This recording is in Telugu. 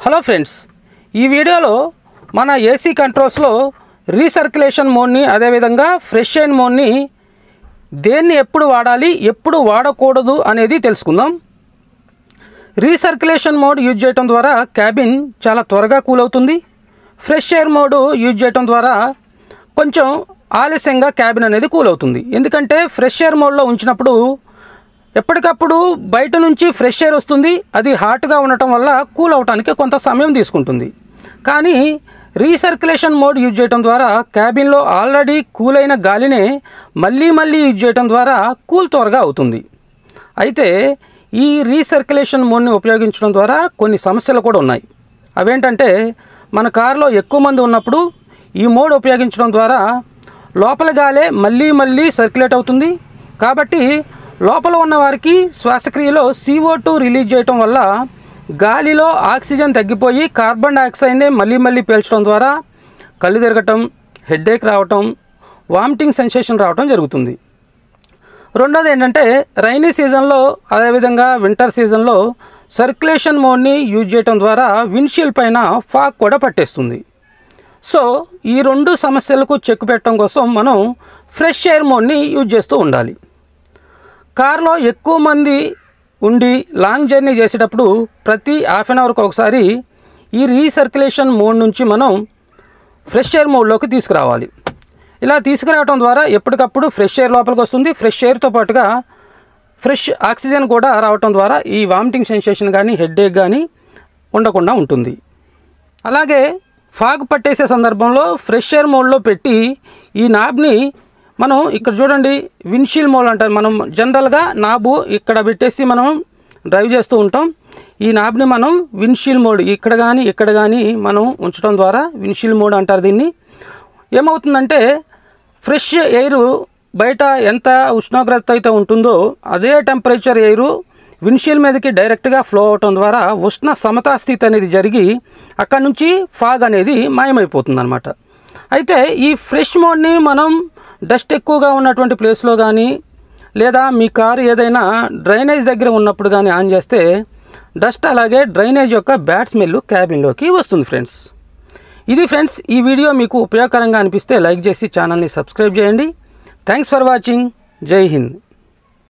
హలో ఫ్రెండ్స్ ఈ వీడియోలో మన ఏసీ కంట్రోల్స్లో రీసర్క్యులేషన్ మోడ్ని అదేవిధంగా ఫ్రెష్ అయిన మోడ్ని దేన్ని ఎప్పుడు వాడాలి ఎప్పుడు వాడకూడదు అనేది తెలుసుకుందాం రీసర్క్యులేషన్ మోడ్ యూజ్ చేయడం ద్వారా క్యాబిన్ చాలా త్వరగా కూల్ అవుతుంది ఫ్రెష్ ఎయిర్ మోడ్ యూజ్ చేయడం ద్వారా కొంచెం ఆలస్యంగా క్యాబిన్ అనేది కూల్ అవుతుంది ఎందుకంటే ఫ్రెష్ ఎయిర్ మోడ్లో ఉంచినప్పుడు ఎప్పటికప్పుడు బయట నుంచి ఫ్రెష్ ఎయిర్ వస్తుంది అది హాట్గా ఉండటం వల్ల కూల్ అవడానికి కొంత సమయం తీసుకుంటుంది కానీ రీసర్క్యులేషన్ మోడ్ యూజ్ చేయడం ద్వారా క్యాబిన్లో ఆల్రెడీ కూల్ అయిన గాలినే మళ్ళీ మళ్ళీ యూజ్ చేయడం ద్వారా కూల్ త్వరగా అవుతుంది అయితే ఈ రీసర్క్యులేషన్ మోడ్ని ఉపయోగించడం ద్వారా కొన్ని సమస్యలు కూడా ఉన్నాయి అవేంటంటే మన కారులో ఎక్కువ మంది ఉన్నప్పుడు ఈ మోడ్ ఉపయోగించడం ద్వారా లోపల గాలే మళ్ళీ మళ్ళీ సర్క్యులేట్ అవుతుంది కాబట్టి లోపల ఉన్న వారికి శ్వాసక్రియలో CO2 టూ రిలీజ్ చేయటం వల్ల గాలిలో ఆక్సిజన్ తగ్గిపోయి కార్బన్ డైఆక్సైడ్ని మళ్ళీ మళ్ళీ పీల్చడం ద్వారా కళ్ళు తిరగటం హెడ్ఏక్ రావటం వామిటింగ్ సెన్సేషన్ రావటం జరుగుతుంది రెండోది ఏంటంటే రైనీ సీజన్లో అదేవిధంగా వింటర్ సీజన్లో సర్క్యులేషన్ మోడ్ని యూజ్ చేయడం ద్వారా విండ్షీల్డ్ పైన ఫాగ్ కూడా పట్టేస్తుంది సో ఈ రెండు సమస్యలకు చెక్ పెట్టడం కోసం మనం ఫ్రెష్ ఎయిర్ మోడ్ని యూజ్ చేస్తూ ఉండాలి కార్లో ఎక్కువ మంది ఉండి లాంగ్ జర్నీ చేసేటప్పుడు ప్రతి హాఫ్ అన్ అవర్కి ఒకసారి ఈ రీసర్క్యులేషన్ మోడ్ నుంచి మనం ఫ్రెష్ ఎయిర్ మోడ్లోకి తీసుకురావాలి ఇలా తీసుకురావడం ద్వారా ఎప్పటికప్పుడు ఫ్రెష్ ఎయిర్ లోపలికి వస్తుంది ఫ్రెష్ ఎయిర్తో పాటుగా ఫ్రెష్ ఆక్సిజన్ కూడా రావటం ద్వారా ఈ వామిటింగ్ సెన్సేషన్ కానీ హెడ్ఏక్ కానీ ఉండకుండా ఉంటుంది అలాగే ఫాగ్ పట్టేసే సందర్భంలో ఫ్రెష్ ఎయిర్ మోడ్లో పెట్టి ఈ నాబ్ని మనం ఇక్కడ చూడండి విన్షీల్ మోడ్ అంటారు మనం జనరల్గా నాబు ఇక్కడ పెట్టేసి మనం డ్రైవ్ చేస్తూ ఉంటాం ఈ నాబ్ని మనం విన్షీల్ మోడ్ ఇక్కడ కానీ ఇక్కడ కానీ మనం ఉంచడం ద్వారా విన్షీల్ మోడ్ అంటారు దీన్ని ఏమవుతుందంటే ఫ్రెష్ ఎయిర్ బయట ఎంత ఉష్ణోగ్రత అయితే ఉంటుందో అదే టెంపరేచర్ ఎయిర్ విన్షీల్ మీదకి డైరెక్ట్గా ఫ్లో అవటం ద్వారా ఉష్ణ సమతా స్థితి అనేది జరిగి అక్కడ నుంచి ఫాగ్ అనేది మాయమైపోతుంది అనమాట అయితే ఈ ఫ్రెష్ మోడ్ని మనం డస్ట్ ఎక్కువగా ఉన్నటువంటి ప్లేస్లో కానీ లేదా మీ కారు ఏదైనా డ్రైనేజ్ దగ్గర ఉన్నప్పుడు కానీ ఆన్ చేస్తే డస్ట్ అలాగే డ్రైనేజ్ యొక్క బ్యాడ్ స్మెల్ క్యాబిన్లోకి వస్తుంది ఫ్రెండ్స్ ఇది ఫ్రెండ్స్ ఈ వీడియో మీకు ఉపయోగకరంగా అనిపిస్తే లైక్ చేసి ఛానల్ని సబ్స్క్రైబ్ చేయండి థ్యాంక్స్ ఫర్ వాచింగ్ జై హింద్